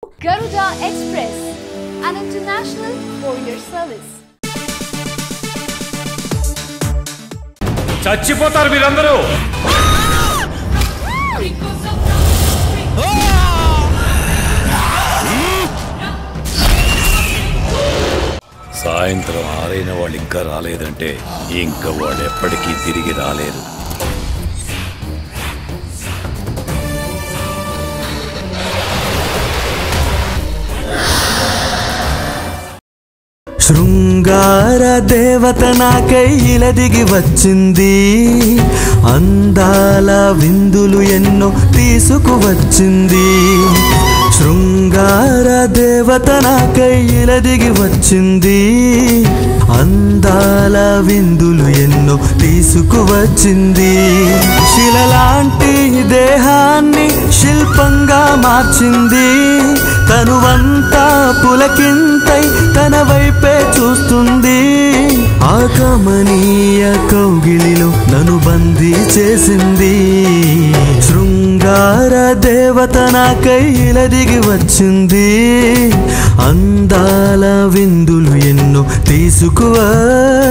Garuda Express, an international courier service. చచ్చిపోతారు మీరందరూ సాయంత్రం ఆరైన వాళ్ళు ఇంకా రాలేదంటే ఇంకా వాళ్ళు ఎప్పటికీ తిరిగి రాలేరు శృంగార దేవత నాకై ఇలదిగి వచ్చింది అందాల విందులు ఎన్నో తీసుకువచ్చింది శృంగార దేవత నాకై ఇలదిగి వచ్చింది అందాల విందులు ఎన్నో తీసుకువచ్చింది శిలలాంటి దేహాన్ని శిల్పంగా మార్చింది తనువంతా పులకింతై తన వైపే చూస్తుంది ఆకమనీయ కౌగిలిలో నన్ను బందీ చేసింది శృంగార దేవత నాకై ఇలదిగి వచ్చింది అందాల విందులు ఎన్నో తీసుకువచ్చింది